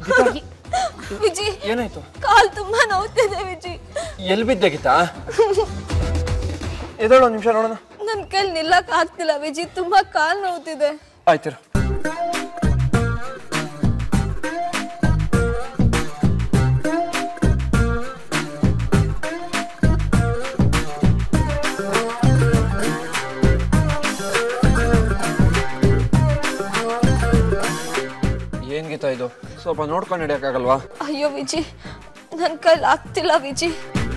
ವಿಜಿ ಏನಾಯ್ತು ಕಾಲ್ ತುಂಬಾ ನೋವ್ತಿದೆ ವಿಜಿ ಎಲ್ಲಿ ಬಿದ್ದೆ ಗೀತಾ ಎದಳು ಒಂದು ನಿಮಿಷ ನೋಡೋಣ ನನ್ ಕೈಲಿ ನಿಲ್ಲಕ್ ಆಗ್ತಿಲ್ಲ ವಿಜಿ ತುಂಬಾ ಕಾಲ್ ನೋವ್ತಿದೆ ಆಯ್ತಿರು ಏನ್ ಗೀತಾ ಇದು ಸ್ವಲ್ಪ ನೋಡ್ಕೊಂಡು ನಡೆಯಕ್ಕಾಗಲ್ವಾ ಅಯ್ಯೋ ವಿಜಿ ನನ್ ಕೈಲಿ ಆಗ್ತಿಲ್ಲ ವಿಜಿ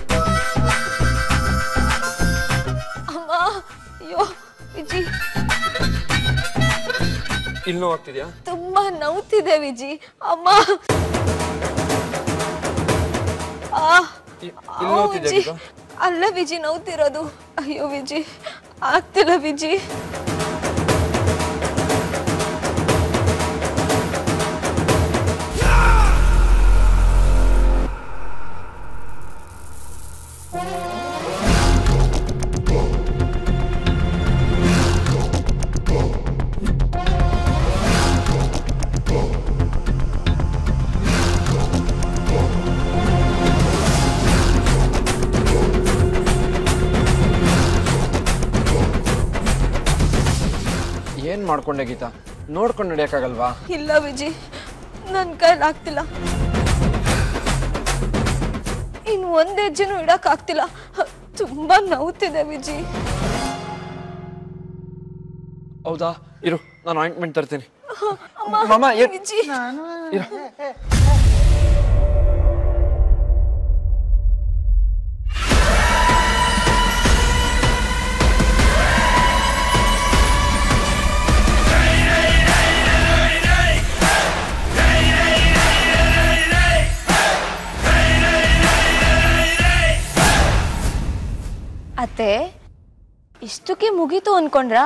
ಅಮ್ಮ ಅಯ್ಯೋ ವಿಜಿ ಇಲ್ಲಿ ನೋವಾಗ್ತಿದ್ಯಾ ತುಂಬಾ ನೋವ್ತಿದೆ ವಿಜಿ ಅಮ್ಮ ಆ ಇ- ಆ, ಇಲ್ಲಿ ನೋವ್ತಿದ್ಯಾ ವಿಜಿ ಗೀತಾ? ಅಲ್ಲೇ ವಿಜಿ ನೋವ್ತಿರೋದು ಅಯ್ಯೋ ವಿಜಿ ಆಗ್ತಿಲ್ಲ ವಿಜಿ ಏನ್ ಮಾಡ್ಕೊಂಡೆ ಗೀತಾ ನೋಡ್ಕೊಂಡು ನಡೆಯಕ್ಕಾಗಲ್ವಾ ಇಲ್ಲ ವಿಜಿ ನನ್ ಕೈಲಿ ಆಗ್ತಿಲ್ಲ ಇನ್ ಒಂದ್ ಹೆಜ್ಜೆನೂ ಇಡಕ್ ಆಗ್ತಿಲ್ಲ ತುಂಬಾ ನೋವ್ತಿದೆ ವಿಜಿ ಹೌದಾ ಇರು ನಾನು ಆಯಿಂಟ್ಮೆಂಟ್ ತರ್ತೀನಿ ಅಮ್ಮ, ಮಾಮ ಏನ್ ವಿಜಿ ಇರು. ಅತ್ತೆ ಇಷ್ಟಕ್ಕೆ ಮುಗೀತು ಅನ್ಕೊಂಡ್ರಾ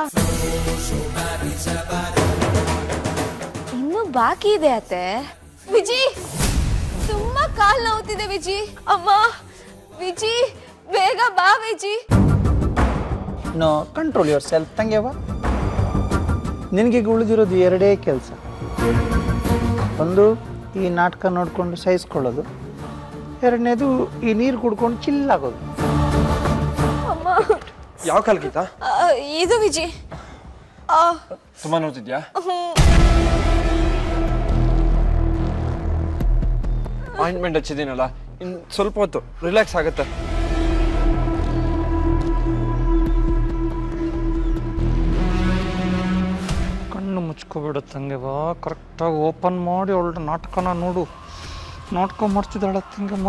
ಇನ್ನು ಬಾಕಿ ಇದೆ ಅತ್ತೆ ವಿಜಿ ತುಂಬಾ ಕಾಲ್ ನೋವ್ತಿದೆ ವಿಜಿ ಅಮ್ಮ ವಿಜಿ ಬೇಗ ಬಾ Viji no control yourself ತಂಗ್ಯವ ನಿನಗೆ ಉಳಿದಿರೋದು ಎರಡೇ ಕೆಲಸ ಒಂದು ಈ ನಾಟಕ ನೋಡಿಕೊಂಡು ಸಹಿಸ್ಕೊಳ್ಳೋದು ಎರಡನೇದು ಈ ನೀರು ಕುಡ್ಕೊಂಡು ಚಿಲ್ಲಾಗೋದು ಅಮ್ಮ ಯಾವ ಕಾಲ್ ಗೀತಾ ಆ, ಇದು ವಿಜಿ ಆ, ತುಂಬಾ ನೋಡ್ತಿದ್ಯಾ ಹ್ಮ್. ಆಯಿಂಟ್ಮೆಂಟ್ ಹಚ್ಚಿದ್ದೀನಲ್ಲ ಇನ್ ಸ್ವಲ್ಪ ಹೊತ್ತು ರಿಲ್ಯಾಕ್ಸ್ ಆಗುತ್ತೆ ಕಣ್ಣು ಮುಚ್ಕೋಬೇಡ ತಂಗೆವ ಕರೆಕ್ಟಾಗಿ ಓಪನ್ ಮಾಡಿ ಅವಳ ನಾಟಕನ ನೋಡು ನಾಟಕ ಮಾಡ್ತಿದ್ದಾಳೆ ತಂಗಮ್ಮ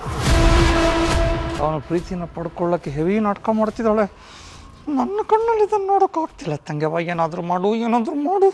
ಅವನ ಪ್ರೀತಿನ ಪಡ್ಕೊಳ್ಳೋಕ್ಕೆ ಹೆವಿ ನಾಟಕ ಮಾಡ್ತಿದ್ದಾಳೆ ನನ್ನ ಕಣ್ಣಲ್ಲಿ ಇದನ್ನು ನೋಡೋಕ್ಕಾಗ್ತಿಲ್ಲ ತಂಗೆವ ಏನಾದರೂ ಮಾಡು ಏನಾದರೂ ಮಾಡು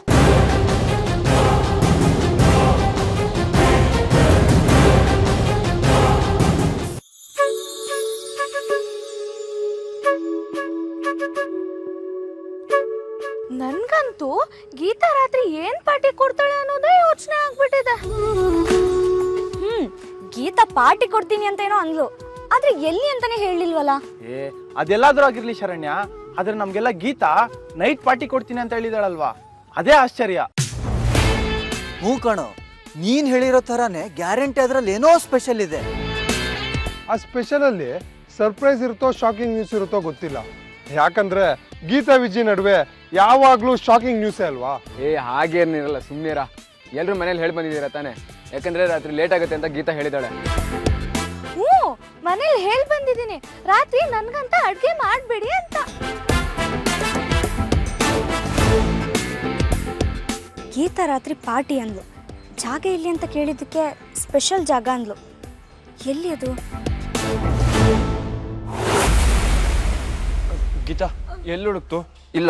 ನನ್ಗಂತೂ ಗೀತಾ ರಾತ್ರಿ ಏನ್ ಪಾರ್ಟಿ ಕೊಡ್ತಾಳೆ ಅನ್ನೋದೇ ಯೋಚನೆ ಆಗ್ಬಿಟ್ಟಿದೆ ಹ್ಮ್ ಗೀತಾ ಪಾರ್ಟಿ ಕೊಡ್ತೀನಿ ಅಂತ ಏನೋ ಅಂದ್ಲು ಆದ್ರೆ ಎಲ್ಲಿ ಅಂತಾನೆ ಹೇಳಿಲ್ವಲ್ಲ ಏ ಅದೆಲ್ಲಾದ್ರೂ ಆಗಿರ್ಲಿ ಶರಣ್ಯ ಆದ್ರೆ ನಮ್ಗೆಲ್ಲ ಗೀತಾ ನೈಟ್ ಪಾರ್ಟಿ ಕೊಡ್ತೀನಿ ಅಂತ ಹೇಳಿದಾಳಲ್ವಾ ಅದೇ ಆಶ್ಚರ್ಯ ಹ್ಞೂ ಕಣೋ ನೀನ್ ಹೇಳಿರೋ ಥರನೇ ಗ್ಯಾರಂಟಿ ಅದ್ರಲ್ಲಿ ಏನೋ ಸ್ಪೆಷಲ್ ಇದೆ ಆ ಸ್ಪೆಷಲಲ್ಲಿ ಸರ್ಪ್ರೈಸ್ ಇರುತ್ತೋ ಶಾಕಿಂಗ್ ನ್ಯೂಸ್ ಇರುತ್ತೋ ಗೊತ್ತಿಲ್ಲ ಯಾಕಂದ್ರೆ ಗೀತಾ ವಿಜಿ ನಡುವೆ ಯಾವಾಗ್ಲೂ ಶಾಕಿಂಗ್ ನ್ಯೂಸೇ ಅಲ್ವಾ ಏ ಹಾಗೇನಿರಲ್ಲ ಸುಮ್ಮನಿರ ಎಲ್ರು ಮನೇಲಿ ಹೇಳಿ ಬಂದಿದ್ದೀರಾ ತಾನೆ ಯಾಕಂದ್ರೆ ರಾತ್ರಿ ಲೇಟ್ ಆಗುತ್ತೆ ಅಂತ ಗೀತಾ ಹೇಳಿದಾಳೆ ಹ್ಞೂ ಮನೇಲಿ ಹೇಳ್ ಬಂದಿದ್ದೀನಿ ರಾತ್ರಿ ನನ್ಗಂತ ಅಡ್ಗೆ ಮಾಡ್ಬೇಡಿ ಅಂತ ಗೀತಾ ರಾತ್ರಿ ಪಾರ್ಟಿ ಅಂದ್ಲು ಜಾಗ ಎಲ್ಲಿ ಅಂತ ಕೇಳಿದ್ದಕ್ಕೆ ಸ್ಪೆಷಲ್ ಜಾಗ ಅಂದ್ಲು ಎಲ್ಲಿ ಅದು ಗೀತಾ ಎಲ್ಲಿ ಹುಡುಕ್ತು ಇಲ್ಲ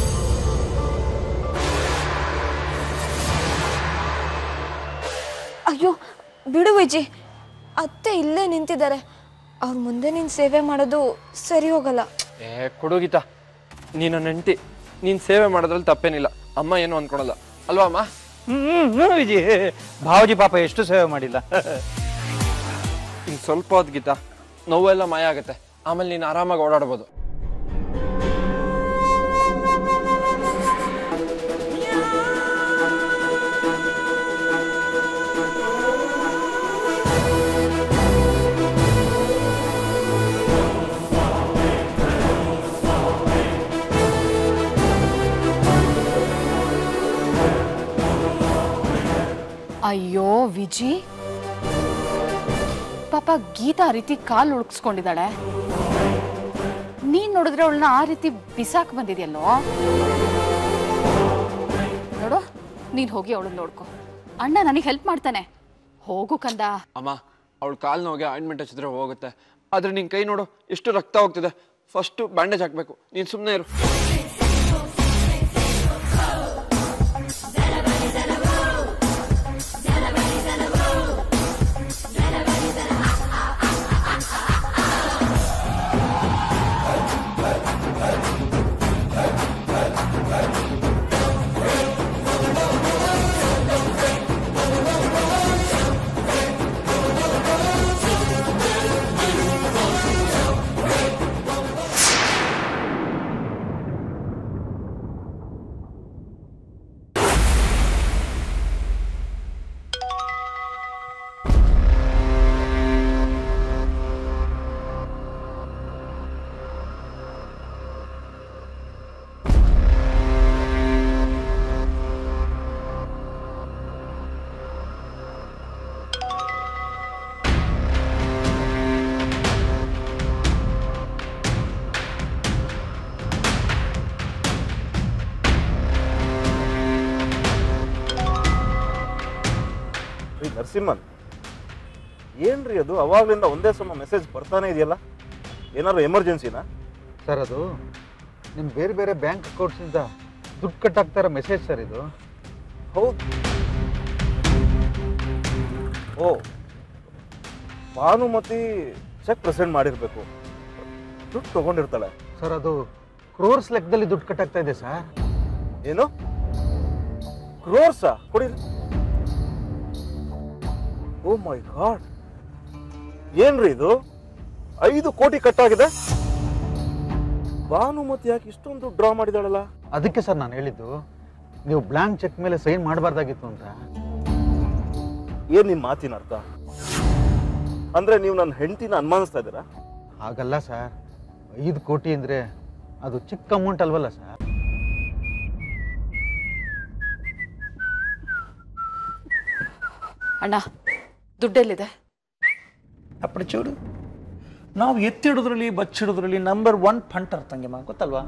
ಅಯ್ಯೋ ಬಿಡು ವಿಜಿ ಅತ್ತೆ ಇಲ್ಲೇ ನಿಂತಿದ್ದಾರೆ ಅವ್ರ ಮುಂದೆ ನಿನ್ ಸೇವೆ ಮಾಡೋದು ಸರಿ ಹೋಗಲ್ಲ ಏ ಕೊಡು ಗೀತಾ ನೀನು ನೆಂಟಿ ನೀನು ಸೇವೆ ಮಾಡೋದ್ರಲ್ಲಿ ತಪ್ಪೇನಿಲ್ಲ ಅಮ್ಮ ಏನು ಅನ್ಕೊಳಲ್ಲ ಅಲ್ವಾ ಅಮ್ಮ ಹ್ಮ್ ವಿಜಿ ಭಾವಜಿ ಪಾಪ ಎಷ್ಟು ಸೇವೆ ಮಾಡಿಲ್ಲ ಇನ್ನು ಸ್ವಲ್ಪ ಹೊತ್ತು ಗೀತಾ ನೋವೆಲ್ಲ ಮಾಯ ಆಗುತ್ತೆ ಆಮೇಲೆ ನೀನು ಆರಾಮಾಗಿ ಓಡಾಡ್ಬೋದು ಅಯ್ಯೋ ವಿಜಿ ಪಾಪ ಗೀತಾ ಆ ರೀತಿ ಕಾಲು ಉಳ್ಕಿಸ್ಕೊಂಡಿದ್ದಾಳೆ ನೀನ್ ನೋಡಿದ್ರೆ ಅವಳನ್ನ ಆ ರೀತಿ ಬಿಸಾಕ್ ಬಂದಿದ್ಯಲ್ಲೋ ನೋಡು ನೀನ್ ಹೋಗಿ ಅವಳನ್ನ ನೋಡ್ಕೊ ಅಣ್ಣ ನನಗೆ ಹೆಲ್ಪ್ ಮಾಡ್ತಾನೆ ಹೋಗು ಕಂದ ಅಮ್ಮ ಅವಳ ಕಾಲು ನೋವಿಗೆ ಆಯಿಂಟ್ಮೆಂಟ್ ಹಚ್ಚಿದ್ರೆ ಹೋಗುತ್ತೆ ಆದ್ರೆ ನಿನ್ ಕೈ ನೋಡು ಎಷ್ಟು ರಕ್ತ ಹೋಗ್ತಿದೆ ಫಸ್ಟು ಬ್ಯಾಂಡೇಜ್ ಹಾಕ್ಬೇಕು ನೀನ್ ಸುಮ್ಮನೆ ಇರು ರೀ ನರಸಿಂಹನ್ ಏನ್ರಿ ಅದು ಅವಾಗ್ಲಿಂದ ಒಂದೇ ಸಮ ಮೆಸೇಜ್ ಬರ್ತಾನೆ ಇದೆಯಲ್ಲ ಏನಾದ್ರು ಎಮರ್ಜೆನ್ಸಿನಾ ಸರ್ ಅದು ನಿಮ್ಮ ಬೇರೆ ಬೇರೆ ಬ್ಯಾಂಕ್ ಅಕೌಂಟ್ಸಿಂದ ದುಡ್ಡು ಕಟ್ಟಾಗ್ತಾರ ಮೆಸೇಜ್ ಸರ್ ಇದು ಹೌದು ಓ ಭಾನುಮತಿ ಚೆಕ್ ಪ್ರೆಸೆಂಟ್ ಮಾಡಿರ್ಬೇಕು ದುಡ್ಡು ತಗೊಂಡಿರ್ತಾಳೆ ಸರ್ ಅದು ಕ್ರೋರ್ಸ್ ಲೆಕ್ಕದಲ್ಲಿ ದುಡ್ಡು ಕಟ್ಟಾಗ್ತಾ ಇದೆ ಸರ್ ಏನು ಕ್ರೋರ್ಸಾ ಕೊಡಿ ಓ ಮೈ ಗಾಡ್ ಏನ್ರಿ ಇದು ಐದು ಕೋಟಿ ಕಟ್ಟಾಗಿದೆ ಭಾನುಮತಿ ಯಾಕೆ ಇಷ್ಟೊಂದು ಡ್ರಾ ಮಾಡಿದಾಳಲ್ಲ ಅದಕ್ಕೆ ಸರ್ ನಾನು ಹೇಳಿದ್ದು ನೀವು ಬ್ಲ್ಯಾಂಕ್ ಚೆಕ್ ಮೇಲೆ ಸೈನ್ ಮಾಡಬಾರ್ದಾಗಿತ್ತು ಅಂತ ಏನ್ ನಿಮ್ ಮಾತಿನ ಅರ್ಥ ಅಂದ್ರೆ ನೀವು ನನ್ನ ಹೆಂಡತಿನ ಅನುಮಾನಿಸ್ತಾ ಇದ್ದೀರಾ ಹಾಗಲ್ಲ ಸರ್ ಐದು ಕೋಟಿ ಅಂದರೆ ಅದು ಚಿಕ್ಕ ಅಮೌಂಟ್ ಅಲ್ವಲ್ಲ ಸರ್ ಅಣ್ಣ ದುಡ್ಡೆಲ್ಲಿದೆ ಅಪ್ಪಡ ಚೂಡು ನಾವು ಎತ್ತಿಡೋದ್ರಲ್ಲಿ ಬಚ್ಚಿಡೋದ್ರಲ್ಲಿ ನಂಬರ್ ಒನ್ ಫಂಟರ್ ತಂಗಿಮ್ಮ ಗೊತ್ತಲ್ವಾ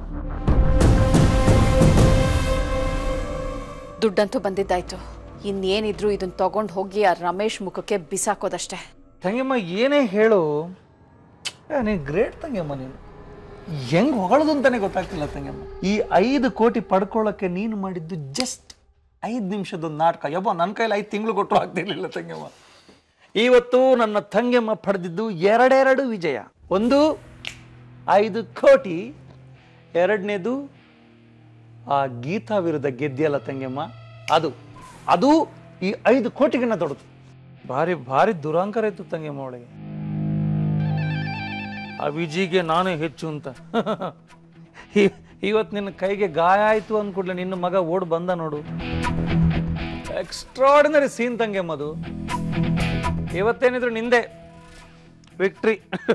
ದುಡ್ಡಂತೂ ಬಂದಿದ್ದಾಯ್ತು ಇನ್ನೇನಿದ್ರು ಇದನ್ನ ತಗೊಂಡು ಹೋಗಿ ಆ ರಮೇಶ್ ಮುಖಕ್ಕೆ ಬಿಸಾಕೋದಷ್ಟೇ ತಂಗಿಮ್ಮ ಏನೇ ಹೇಳು ನೀನು ಗ್ರೇಟ್ ತಂಗಿಯಮ್ಮ ನೀನು ಹೆಂಗ್ ಹೊಗಳದು ಅಂತಾನೆ ಗೊತ್ತಾಗ್ತಿಲ್ಲ ತಂಗಿಯಮ್ಮ ಈ ಐದು ಕೋಟಿ ಪಡ್ಕೊಳ್ಳೋಕೆ ನೀನು ಮಾಡಿದ್ದು ಜಸ್ಟ್ ಐದು ನಿಮಿಷದೊಂದು ನಾಟಕ ಯಬ್ಬ ನನ್ನ ಕೈಲಿ ಐದು ತಿಂಗಳು ಕೊಟ್ಟರು ಆಗ್ತಿರ್ಲಿಲ್ಲ ತಂಗಿಯಮ್ಮ ಇವತ್ತು ನನ್ನ ತಂಗಿಯಮ್ಮ ಪಡೆದಿದ್ದು ಎರಡೆರಡು ವಿಜಯ ಒಂದು ಐದು ಕೋಟಿ ಎರಡನೇದು ಆ ಗೀತಾ ವಿರುದ್ಧ ಗೆದ್ದಿಯಲ್ಲ ತಂಗಿಯಮ್ಮ ಅದು ಅದು ಈ ಐದು ಕೋಟಿಗಿನ್ನ ದೊಡ್ಡದು ಭಾರಿ ಭಾರಿ ದುರಾಂಕರ ಇತ್ತು ತಂಗಿಯಮ್ಮ ಒಳಗೆ ಆ ವಿಜಿಗೆ ನಾನೇ ಹೆಚ್ಚು ಅಂತ ಇ- ಇವತ್ತು ನಿನ್ನ ಕೈಗೆ ಗಾಯ ಆಯ್ತು ಅಂದ್ಕೂಡ್ಲೆ ನಿನ್ನ ಮಗ ಓಡ್ ಬಂದ ನೋಡು ಎಕ್ಸ್ಟ್ರಾರ್ಡಿನರಿ ಸೀನ್ ತಂಗಿಯಮ್ಮ ಅದು ಇವತ್ತೇನಿದ್ರು ನಿಂದೆ ವಿಕ್ಟ್ರಿ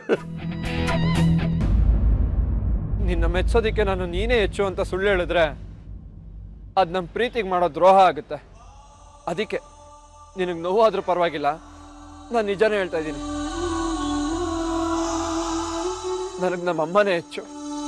ನಿನ್ನ ಮೆಚ್ಚೋದಿಕ್ಕೆ ನಾನು ನೀನೇ ಹೆಚ್ಚು ಅಂತ ಸುಳ್ಳು ಹೇಳಿದ್ರೆ ಅದು ನಮ್ಮ ಪ್ರೀತಿಗೆ ಮಾಡೋ ದ್ರೋಹ ಆಗುತ್ತೆ ಅದಕ್ಕೆ ನಿನಗೆ ನೋವಾದ್ರೂ ಪರವಾಗಿಲ್ಲ ನಾನು ನಿಜಾನೇ ಹೇಳ್ತಾ ಇದ್ದೀನಿ ನನಗೆ ನಮ್ಮ ಅಮ್ಮನೇ ಹೆಚ್ಚು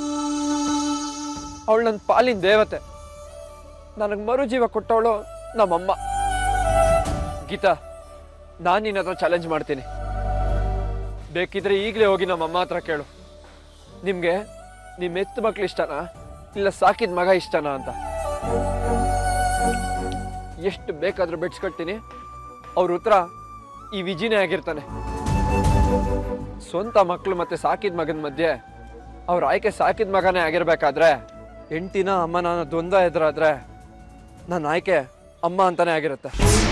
ಅವಳು ನನ್ನ ಪಾಲಿನ ದೇವತೆ ನನಗೆ ಮರುಜೀವ ಕೊಟ್ಟವಳು ನಮ್ಮಮ್ಮ ಗೀತಾ ನಾನು ನಿನ್ನ ಹತ್ರ ಚಾಲೆಂಜ್ ಮಾಡ್ತೀನಿ ಬೇಕಿದ್ರೆ ಈಗಲೇ ಹೋಗಿ ನಮ್ಮಮ್ಮ ಹತ್ರ ಕೇಳು ನಿಮ್ಗೆ ನಿಮ್ಮ ಎತ್ತು ಮಕ್ಳು ಇಷ್ಟನಾ ಇಲ್ಲ ಸಾಕಿದ ಮಗ ಇಷ್ಟನಾ ಅಂತ ಎಷ್ಟು ಬೇಕಾದ್ರೂ ಬೆಡ್ಸ್ಕೊಳ್ತೀನಿ ಅವ್ರ ಉತ್ತರ ಈ ವಿಜಿನೇ ಆಗಿರ್ತಾನೆ ಸ್ವಂತ ಮಕ್ಕಳು ಮತ್ತೆ ಸಾಕಿದ ಮಗನ ಮಧ್ಯೆ ಅವ್ರ ಆಯ್ಕೆ ಸಾಕಿದ ಮಗನೇ ಆಗಿರ್ಬೇಕಾದ್ರೆ ಹೆಂಡ್ತಿನ ಅಮ್ಮನ ದ್ವಂದ್ವ ಎದುರಾದ್ರೆ ನನ್ನ ಆಯ್ಕೆ ಅಮ್ಮ ಅಂತಾನೆ ಆಗಿರುತ್ತೆ